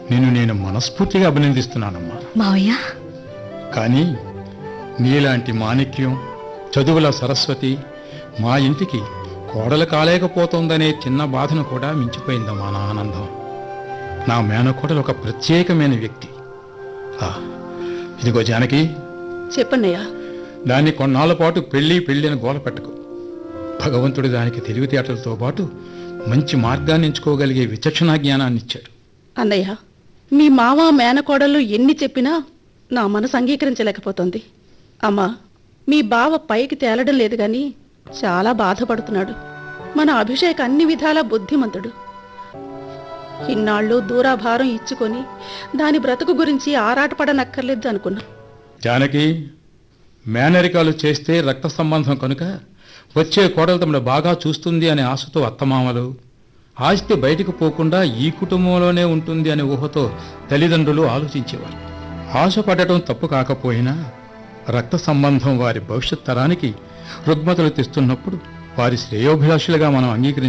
నిన్ను నేను మనస్ఫూర్తిగా అభినందిస్తున్నానమ్మా మావయ్య కానీ నీలాంటి మాణిక్యం చదువుల సరస్వతి మా ఇంటికి కోడలు కాలేకపోతోందనే చిన్న బాధను కూడా మించిపోయిందమ్మా నా ఆనందం నా మేనకోడలు ఒక ప్రత్యేకమైన వ్యక్తి ఆ, ఇదిగో జానకి చెప్పన్నయ్యా దాన్ని కొన్నాళ్ళ పాటు పెళ్ళి పెళ్ళి అని గోల పెట్టకు భగవంతుడు దానికి తెలివితేటలతో పాటు మంచి మార్గాన్ని ఎంచుకోగలిగే విచక్షణా జ్ఞానాన్ని ఇచ్చాడు అన్నయ్య మీ మామ మేనకోడళ్ళు ఎన్ని చెప్పినా నా మనసు అంగీకరించలేకపోతుంది అమ్మా మీ బావ పైకి తేలడం లేదు గాని చాలా బాధపడుతున్నాడు మన అభిషేక్ అన్ని విధాలా బుద్ధిమంతుడు ఇన్నాళ్ళు దూరాభారం ఇచ్చుకొని దాని బ్రతుకు గురించి ఆరాటపడనక్కర్లేదు అనుకున్నా జానకి మేనరికాలు చేస్తే రక్త సంబంధం కనుక వచ్చే కోడలు తమను బాగా చూస్తుంది అనే ఆశతో అత్తమామలు ఆస్తి బయటకు పోకుండా ఈ కుటుంబంలోనే ఉంటుంది అనే ఊహతో తల్లిదండ్రులు ఆలోచించేవారు ఆశపడటం తప్పు కాకపోయినా రక్త సంబంధం వారి భవిష్యత్ తరానికి రుగ్మతలు తెస్తున్నప్పుడు వారి శ్రేయోభిలాషులుగా మనం అంగీకరించి